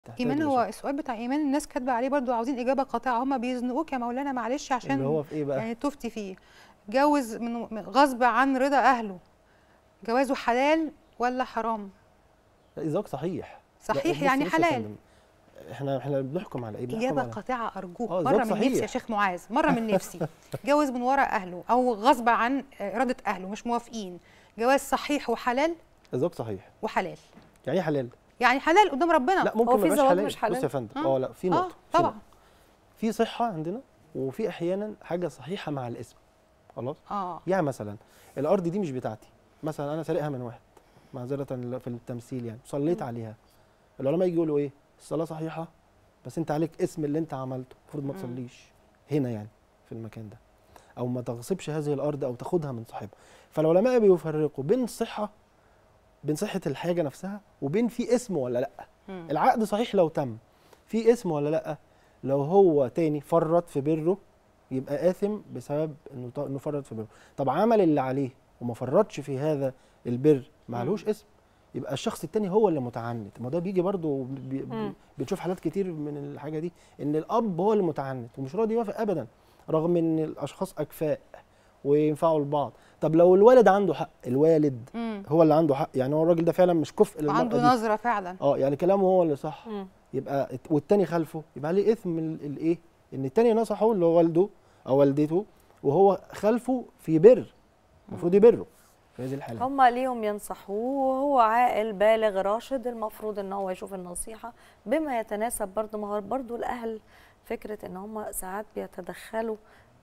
تحتاج ايمان هو لشخص. السؤال بتاع ايمان الناس كاتبه عليه برضو عاوزين اجابه قاطعه هم بيزنقوك يا مولانا معلش عشان اللي هو في ايه بقى يعني تفتي فيه جوز من من- غصب عن رضا اهله جوازه حلال ولا حرام لا، الزواج صحيح صحيح بص- يعني بص يا حلال فندم، احنا احنا بنحكم على ايه بنحكم اجابه على قاطعه ارجوك آه، مره زوج من نفسي يا صحيح. شيخ معاذ مره من نفسي جوز من ورا اهله او غصب عن اراده اهله مش موافقين جواز صحيح وحلال الزواج صحيح وحلال يعني ايه حلال يعني حلال قدام ربنا لا ممكن هو ما في يبقاش زواج حلال مش حلال؟ بص يا فندم آه. اه لا في اه نقطه في طبعا نقطة. في صحه عندنا وفي احيانا حاجه صحيحه مع الاسم خلاص اه يعني مثلا الارض دي مش بتاعتي مثلا انا سارقها من واحد معذره في التمثيل يعني صليت مم. عليها العلماء يجي يقولوا ايه الصلاه صحيحه بس انت عليك اسم اللي انت عملته المفروض ما مم. تصليش هنا يعني في المكان ده او ما تغصبش هذه الارض او تاخدها من صاحبها فالعلماء بيفرقوا بين الصحه بين صحه الحاجه نفسها وبين في اسم ولا لا مم. العقد صحيح لو تم في اسم ولا لا لو هو تاني فرط في بره يبقى آثم بسبب انه ط- انه فرط في بره طب عمل اللي عليه وما فرطش في هذا البر معلوش اسم يبقى الشخص التاني هو اللي متعنت ما ده بيجي برضه بي مم. بنشوف حالات كتير من الحاجه دي ان الاب هو اللي متعنت ومش راضي يوافق ابدا رغم ان الاشخاص اكفاء وينفعوا لبعض طب لو الوالد عنده حق الوالد مم. هو اللي عنده حق يعني هو الراجل ده فعلا مش كفء للمرأة وعنده دي نظره فعلا اه يعني كلامه هو اللي صح مم. يبقى الت- والتاني خلفه يبقى عليه اثم ال- الايه ان التاني نصحه اللي هو والده او والدته وهو خلفه في بر المفروض يبره في هذه الحاله هم ليهم ينصحوه وهو عاقل بالغ راشد المفروض ان هو يشوف النصيحه بما يتناسب برضه ما هو برضه الاهل فكره ان هم ساعات بيتدخلوا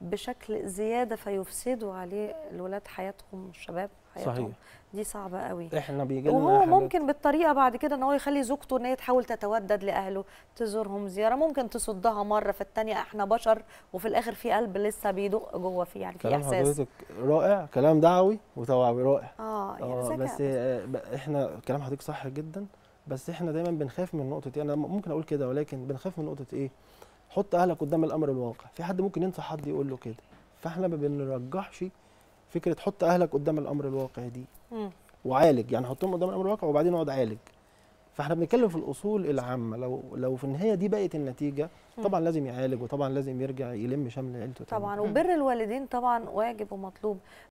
بشكل زياده فيفسدوا عليه الولاد حياتهم الشباب حياتهم صحيح. دي صعبه قوي احنا بيجي لنا وهو حالات- ممكن بالطريقه بعد كده ان هو يخلي زوجته ان هي تحاول تتودد لاهله تزورهم زياره ممكن تصدها مره في الثانيه احنا بشر وفي الاخر في قلب لسه بيدق جوه فيه يعني في كلام احساس حضرتك رائع كلام دعوي وتوعوي رائع اه يعني اه ذكاء بس آه، ب- احنا كلام حضرتك صح جدا بس احنا دايما بنخاف من نقطه ايه انا ممكن اقول كده ولكن بنخاف من نقطه ايه حط اهلك قدام الامر الواقع في حد ممكن ينصح حد يقول له كده فاحنا ما بنرجحش فكره حط اهلك قدام الامر الواقع دي مم. وعالج يعني حطهم قدام الامر الواقع وبعدين اقعد عالج فاحنا بنتكلم في الاصول العامه لو لو في النهايه دي بقت النتيجه مم. طبعا لازم يعالج وطبعا لازم يرجع يلم شمل عيلته تاني. طبعا مم. وبر الوالدين طبعا واجب ومطلوب